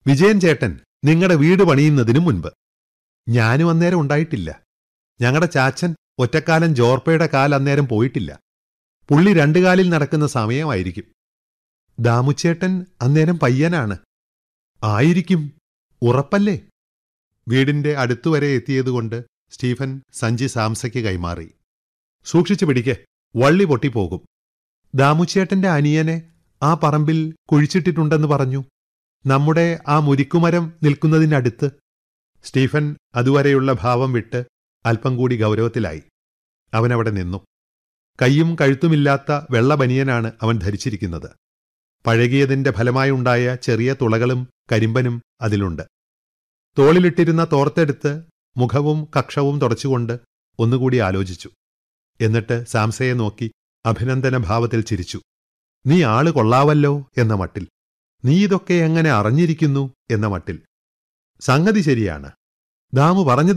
വിജയൻ ചേട്ടൻ നിങ്ങളുടെ വീട് പണിയുന്നതിനു മുൻപ് ഞാനും അന്നേരം ഉണ്ടായിട്ടില്ല ഞങ്ങളുടെ ചാച്ചൻ ഒറ്റക്കാലം ജോർപ്പയുടെ കാൽ അന്നേരം പോയിട്ടില്ല പുള്ളി രണ്ടു കാലിൽ നടക്കുന്ന സമയമായിരിക്കും ദാമുച്ചേട്ടൻ അന്നേരം പയ്യനാണ് ആയിരിക്കും ഉറപ്പല്ലേ വീടിന്റെ അടുത്തുവരെ എത്തിയതുകൊണ്ട് സ്റ്റീഫൻ സഞ്ചി സാംസയ്ക്ക് കൈമാറി സൂക്ഷിച്ചു പിടിക്കെ വള്ളി പൊട്ടിപ്പോകും ദാമുച്ചേട്ടന്റെ അനിയനെ ആ പറമ്പിൽ കുഴിച്ചിട്ടിട്ടുണ്ടെന്ന് പറഞ്ഞു നമ്മുടെ ആ മുരിക്കുമരം നിൽക്കുന്നതിനടുത്ത് സ്റ്റീഫൻ അതുവരെയുള്ള ഭാവം വിട്ട് അല്പം കൂടി ഗൗരവത്തിലായി അവനവിടെ നിന്നു കൈയും കഴുത്തുമില്ലാത്ത വെള്ള ബനിയനാണ് അവൻ ധരിച്ചിരിക്കുന്നത് പഴകിയതിന്റെ ഫലമായുണ്ടായ ചെറിയ തുളകളും കരിമ്പനും അതിലുണ്ട് തോളിലിട്ടിരുന്ന തോർത്തെടുത്ത് മുഖവും കക്ഷവും തുടച്ചുകൊണ്ട് ഒന്നുകൂടി ആലോചിച്ചു എന്നിട്ട് സാംസയെ നോക്കി അഭിനന്ദന ഭാവത്തിൽ ചിരിച്ചു നീ ആള് കൊള്ളാവല്ലോ എന്ന മട്ടിൽ നീ ഇതൊക്കെ എങ്ങനെ അറിഞ്ഞിരിക്കുന്നു എന്ന മട്ടിൽ സംഗതി ശരിയാണ് ദാമു പറഞ്ഞത്